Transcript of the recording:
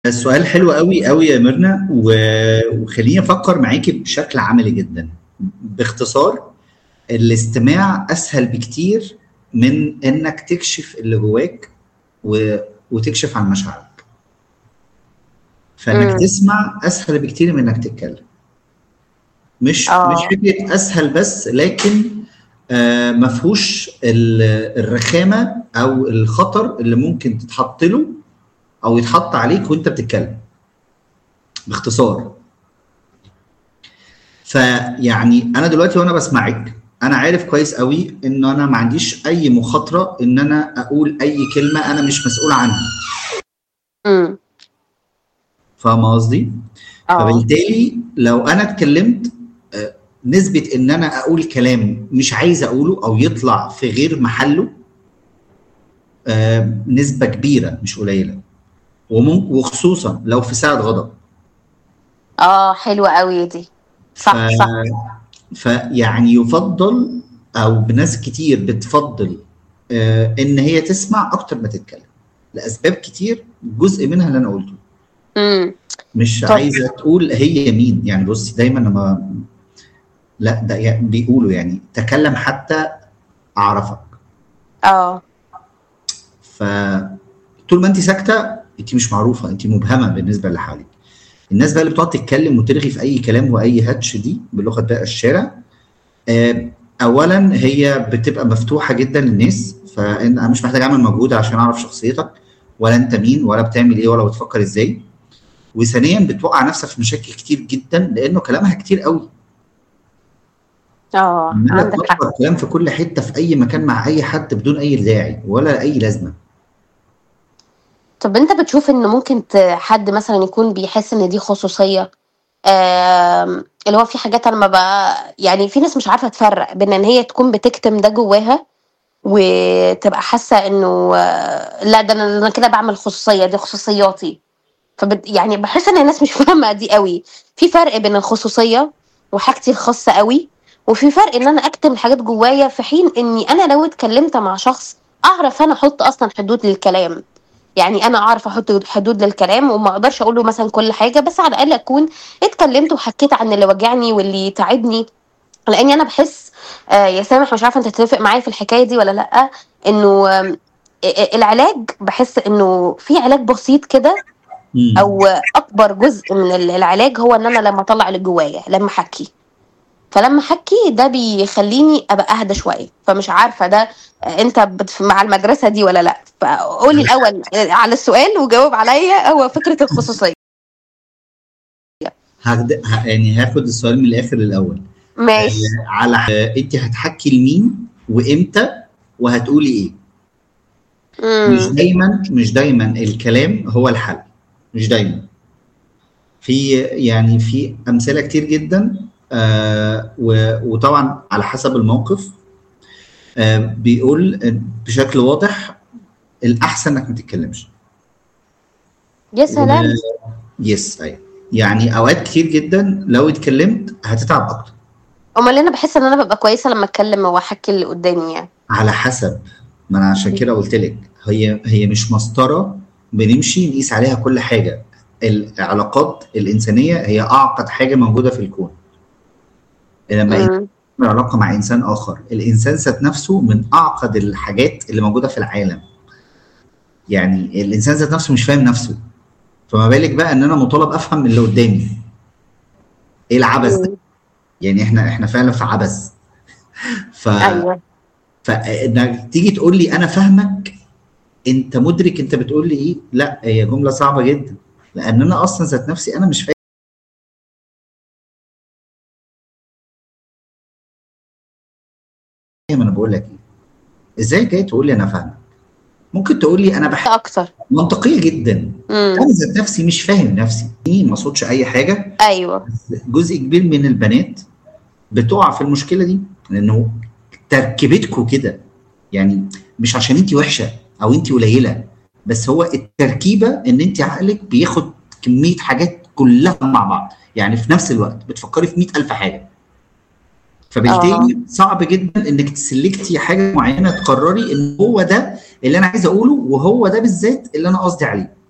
السؤال حلو قوي قوي يا ميرنا و- وخليني افكر معاكي بشكل عملي جدا باختصار الاستماع اسهل بكتير من انك تكشف اللي جواك و... وتكشف عن مشاعرك فانك مم. تسمع اسهل بكتير من انك تتكلم مش آه. مش فكره اسهل بس لكن آه ما فيهوش ال- الرخامه او الخطر اللي ممكن تتحط له او يتحط عليك وانت بتتكلم باختصار فيعني انا دلوقتي وانا بسمعك انا عارف كويس قوي ان انا ما عنديش اي مخاطره ان انا اقول اي كلمه انا مش مسؤول عنها امم فاهمه قصدي اه فبالتالي لو انا اتكلمت آه، نسبه ان انا اقول كلام مش عايز اقوله او يطلع في غير محله آه، نسبه كبيره مش قليله وممكن وخصوصا لو في ساعه غضب اه حلوة قوي دي صح ف... صح فيعني يفضل او بناس كتير بتفضل آه، ان هي تسمع اكتر ما تتكلم لاسباب كتير جزء منها اللي انا قلته امم مش طب. عايزه تقول هي مين يعني بصي دايما لما لا ده يعني بيقولوا يعني تكلم حتى اعرفك اه فطول ما انت ساكته انت مش معروفه انت مبهمه بالنسبه اللي حواليك الناس بقى اللي بتقعد تتكلم وترغي في اي كلام واي هاتش دي بلغه بقى الشارع آه، اولا هي بتبقى مفتوحه جدا للناس فانا مش محتاج اعمل مجهود عشان اعرف شخصيتك ولا انت مين ولا بتعمل ايه ولا بتفكر ازاي وثانيا بتوقع نفسك في مشاكل كتير جدا لانه كلامها كتير قوي اه عماله عندك حق تكبر كلام في كل حته في اي مكان مع اي حد بدون اي داعي ولا اي لازمه طب انت بتشوف ان ممكن ت- حد مثلا يكون بيحس ان دي خصوصية آم، اللي هو في حاجات انا ما بقى يعني في ناس مش عارفة تفرق بين ان هي تكون بتكتم ده جواها وتبقى حاسة انه آه، لا ده انا أنا كده بعمل خصوصية دي خصوصياتي فبت يعني بحس ان الناس مش فاهمة دي قوي في فرق بين الخصوصية وحاجتي الخاصة قوي وفي فرق ان انا اكتم حاجات جوايا في حين اني انا لو اتكلمت مع شخص اعرف انا احط اصلا حدود للكلام يعني انا اعرف احط حدود للكلام وما اقدرش اقول له مثلا كل حاجه بس على الاقل اكون اتكلمت وحكيت عن اللي وجعني واللي تعبني لاني انا بحس آه يا سامح مش عارفه انت تتفق معايا في الحكايه دي ولا لا انه آم، آه، العلاج بحس انه في علاج بسيط كده مم. او اكبر جزء من ال- العلاج هو ان انا لما اطلع اللي جوايا لما احكي فلما احكي ده بيخليني ابقى اهدى شويه فمش عارفه ده آه، انت بت- مع المدرسه دي ولا لا فقولي الاول آه، على السؤال وجاوب عليا هو فكره الخصوصيه هاخد ه- يعني هاخد السؤال من الاخر للاول ماشي آه، على آه، انت هتحكي لمين وامتى وهتقولي ايه مش امم دايما مش دايما الكلام هو الحل مش دايما في يعني في امثله كتير جدا آه و- وطبعا على حسب الموقف آه بيقول بشكل واضح الاحسن انك ما تتكلمش يا سلام و- يس ايوه يعني اوقات كتير جدا لو اتكلمت هتتعب اكتر امال انا بحس ان انا ببقى كويسه لما اتكلم واحكي اللي قدامي يعني على حسب ما انا عشان كده قلت لك هي هي مش مسطره بنمشي نقيس عليها كل حاجه العلاقات الانسانيه هي اعقد حاجه موجوده في الكون لما امم يعمل علاقه مع انسان اخر الانسان ذات نفسه من اعقد الحاجات اللي موجوده في العالم يعني الانسان ذات نفسه مش فاهم نفسه فما بالك بقى ان انا مطالب افهم اللي قدامي ايه العبث ده يعني احنا احنا فعلا في عبث ف ايوه فانك تيجي تقول لي انا فاهمك انت مدرك انت بتقول لي ايه لا هي جمله صعبه جدا لان انا اصلا ذات نفسي انا مش فاهم انا بقول لك ايه ازاي جاي تقول لي انا فاهمك ممكن تقول لي انا بحب اكتر منطقيه جدا امم انا ذات نفسي مش فاهم نفسي ما اقصدش اي حاجه ايوه جزء كبير من البنات بتقع في المشكله دي لانه تركيبتكم كده يعني مش عشان انت وحشه او انت قليله بس هو التركيبه ان انت عقلك بياخد كميه حاجات كلها مع بعض يعني في نفس الوقت بتفكري في 100000 حاجه فبالتالي اه صعب جدا انك تسلكتي حاجه معينه تقرري ان هو ده اللي انا عايز اقوله وهو ده بالذات اللي انا قصدي عليه